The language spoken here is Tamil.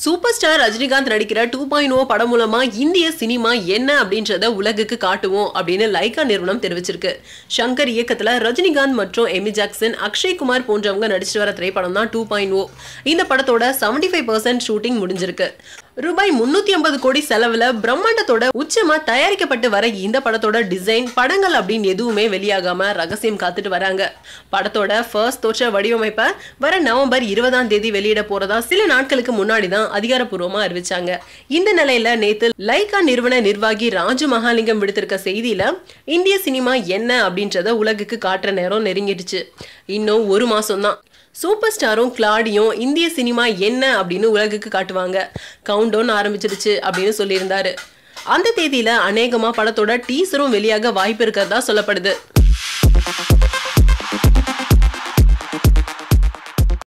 சூப்பர் ஸ்டார் ரஜினிகாந்த் நடிக்கிற டூ பாயிண்ட் ஓ படம் மூலமா இந்திய சினிமா என்ன அப்படின்றத உலகுக்கு காட்டுவோம் அப்படின்னு லைகா நிறுவனம் தெரிவிச்சிருக்கு சங்கர் இயக்கத்துல ரஜினிகாந்த் மற்றும் எமி ஜாக்சன் அக்ஷய் குமார் போன்றவங்க நடிச்சிட்டு வர திரைப்படம் தான் டூ பாயிண்ட் ஓ இந்த படத்தோட செவன்டி ஃபைவ் பர்சன்ட் ஷூட்டிங் முடிஞ்சிருக்கு ரூபாய் முன்னூத்தி ஐம்பது கோடி செலவுல பிரம்மாண்டத்தோட உச்சமா தயாரிக்கப்பட்டு வர இந்த படத்தோட டிசைன் படங்கள் அப்படின்னு எதுவுமே வெளியாகாம ரகசியம் காத்துட்டு வராங்க படத்தோட ஃபர்ஸ்ட் தோற்ற வடிவமைப்பை வர நவம்பர் இருபதாம் தேதி வெளியிட போறதா சில நாட்களுக்கு முன்னாடி தான் அதிகாரப்பூர்வமா அறிவிச்சாங்க இந்த நிலையில நேத்து லைகா நிறுவன நிர்வாகி ராஜு மகாலிங்கம் விடுத்திருக்க செய்தியில இந்திய சினிமா என்ன அப்படின்றத உலகுக்கு காட்டுற நேரம் நெருங்கிடுச்சு இன்னும் ஒரு மாசம் தான் சூப்பர் ஸ்டாரும் கிளாடியும் இந்திய சினிமா என்ன அப்படின்னு உலகுக்கு காட்டுவாங்க கவுண்ட் டவுன் ஆரம்பிச்சிருச்சு அப்படின்னு சொல்லியிருந்தாரு அந்த தேதியில அநேகமா படத்தோட டீசரும் வெளியாக வாய்ப்பு இருக்கிறதா சொல்லப்படுது